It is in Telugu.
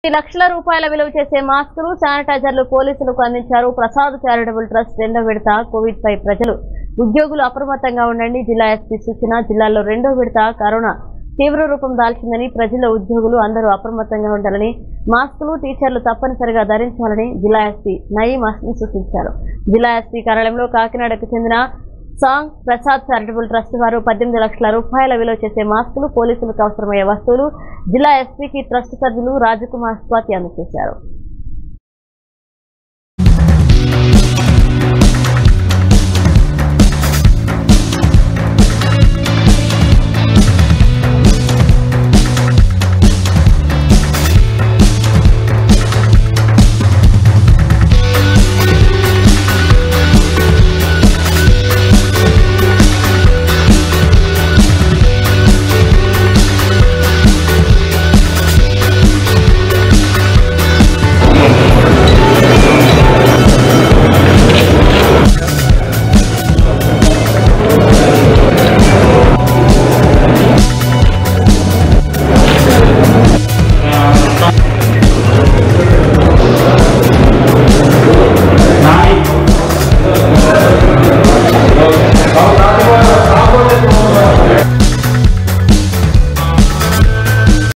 లక్షల రూపాయల విలువ చేసే మాస్కులు శానిటైజర్లు పోలీసులకు అందించారు ప్రసాద్ చారిటబుల్ ట్రస్ట్ రెండో విడత కోవిడ్ పై ప్రజలు ఉద్యోగులు అప్రమత్తంగా ఉండండి జిల్లా ఎస్పీ సూచన జిల్లాలో రెండో విడత కరోనా తీవ్ర రూపం దాల్చిందని ప్రజల ఉద్యోగులు అందరూ అప్రమత్తంగా ఉండాలని మాస్కులు టీచర్లు తప్పనిసరిగా ధరించాలని జిల్లా ఎస్పీ నయీం అస్మి సూచించారు జిల్లా ఎస్పీ కార్యాలయంలో కాకినాడకు చెందిన సాంగ్ ప్రసాద్ చారిటబుల్ ట్రస్ట్ వారు పద్దెనిమిది లక్షల రూపాయల విలువ చేసే మాస్కులు పోలీసులకు అవసరమయ్యే వస్తువులు జిల్లా ఎస్పీకి ట్రస్ట్ సభ్యులు రాజకుమార్ స్వాతి అందజేశారు